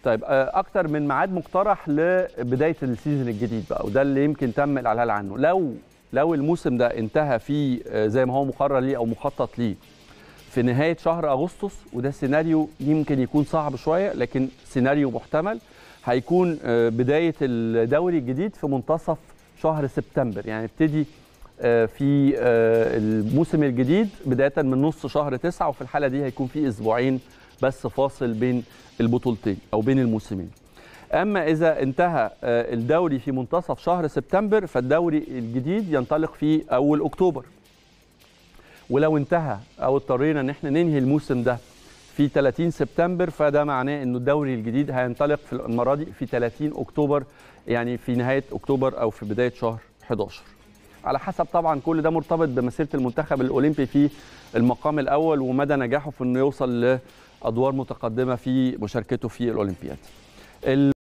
طيب آه، اكتر من ميعاد مقترح لبدايه السيزون الجديد بقى وده اللي يمكن تم الاعلان عنه لو لو الموسم ده انتهى في آه، زي ما هو مقرر ليه او مخطط ليه في نهايه شهر اغسطس وده سيناريو يمكن يكون صعب شويه لكن سيناريو محتمل هيكون آه، بدايه الدوري الجديد في منتصف شهر سبتمبر يعني ابتدي آه، في آه، الموسم الجديد بدايه من نص شهر تسعة وفي الحاله دي هيكون في اسبوعين بس فاصل بين البطولتين او بين الموسمين اما اذا انتهى آه، الدوري في منتصف شهر سبتمبر فالدوري الجديد ينطلق في اول اكتوبر ولو انتهى او اضطرينا ان احنا ننهي الموسم ده في 30 سبتمبر فده معناه انه الدوري الجديد هينطلق في المره دي في 30 اكتوبر يعني في نهايه اكتوبر او في بدايه شهر 11 على حسب طبعا كل ده مرتبط بمسيره المنتخب الاولمبي في المقام الاول ومدى نجاحه في انه يوصل لادوار متقدمه في مشاركته في الاولمبياد